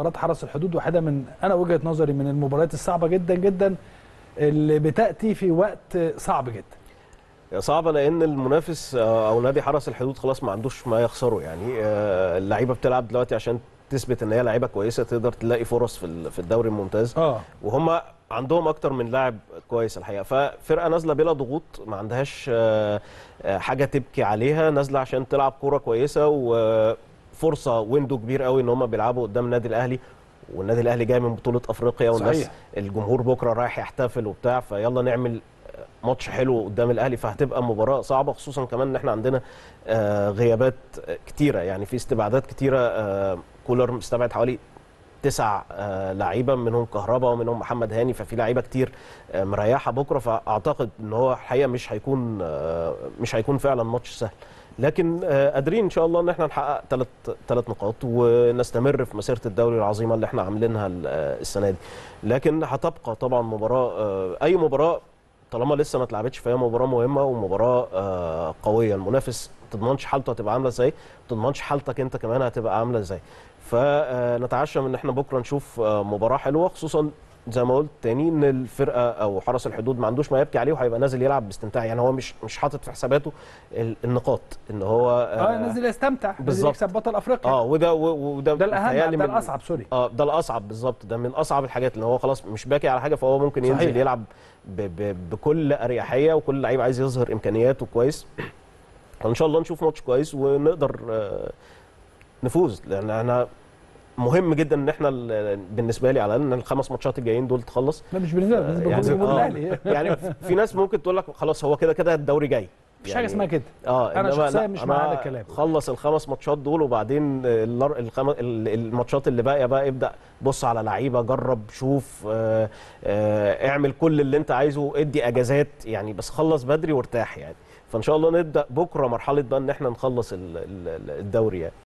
مباراه حرس الحدود واحده من انا وجهه نظري من المباريات الصعبه جدا جدا اللي بتاتي في وقت صعب جدا صعبة لأن المنافس آه، أو نادي حرس الحدود خلاص ما عندوش ما يخسره يعني آه، اللعيبة بتلعب دلوقتي عشان تثبت إن هي لعيبة كويسة تقدر تلاقي فرص في ال- في الدوري الممتاز اه وهم عندهم أكتر من لاعب كويس الحقيقة ففرقة نازلة بلا ضغوط ما عندهاش آه، آه، حاجة تبكي عليها نازلة عشان تلعب كورة كويسة وفرصة ويندو كبير قوي إن هم بيلعبوا قدام النادي الأهلي والنادي الأهلي جاي من بطولة أفريقيا والناس صحيح. الجمهور بكرة رايح يحتفل وبتاع فيلا نعمل ماتش حلو قدام الاهلي فهتبقى مباراه صعبه خصوصا كمان ان احنا عندنا آه، غيابات كتيره يعني في استبعادات كتيره آه، كولر مستبعد حوالي تسع آه، لعيبه منهم كهربا ومنهم محمد هاني ففي لعيبه كتير آه، مريحه بكره فاعتقد ان هو الحقيقه مش هيكون آه، مش هيكون فعلا ماتش سهل لكن آه، قادرين ان شاء الله ان احنا نحقق ثلاث ثلاث نقاط ونستمر في مسيره الدوري العظيمه اللي احنا عاملينها ال- آه، السنه دي لكن هتبقى طبعا مباراه آه، اي مباراه طالما لسه ما اتلعبتش فهي مباراه مهمه ومباراه آه، قويه المنافس ما تضمنش حالته هتبقى عامله ازاي ما تضمنش حالتك انت كمان هتبقى عامله ازاي فنتعشم ان احنا بكره نشوف آه، مباراه حلوه خصوصا زي ما قلت تاني ان الفرقه او حرس الحدود ما عندوش ما يبكي عليه وهيبقى نازل يلعب باستمتاع يعني هو مش مش حاطط في حساباته ال- النقاط ان هو اه نازل يستمتع نازل بالظبط. يكسب بطل افريقيا اه وده و- وده ده الاهم بيتهيألي ده من- الاصعب سوري اه ده الاصعب بالظبط ده من اصعب الحاجات اللي هو خلاص مش باكي على حاجه فهو ممكن ينزل صحيح. يلعب ب ب بكل اريحيه وكل لعيب عايز يظهر امكانياته كويس فان شاء الله نشوف ماتش كويس ونقدر آه، نفوز لان احنا مهم جدا ان احنا ال- بالنسبه لي على الاقل ان الخمس ماتشات الجايين دول تخلص لا مش بالنسبه لي بالنسبه يعني- لجمهور آه. الاهلي يعني في ناس ممكن تقول لك خلاص هو كده كده الدوري جاي مفيش حاجه اسمها كده اه أنا إنما شخصياً لا، مش أنا مع هذا الكلام. خلص الخمس ماتشات دول وبعدين الار- الخم... ال- الماتشات اللي باقيه بقى ابدا بص على لعيبه جرب شوف آه، آه، اعمل كل اللي انت عايزه ادي اجازات يعني بس خلص بدري وارتاح يعني فان شاء الله نبدا بكره مرحله بقى ان احنا نخلص ال- ال- الدوري يعني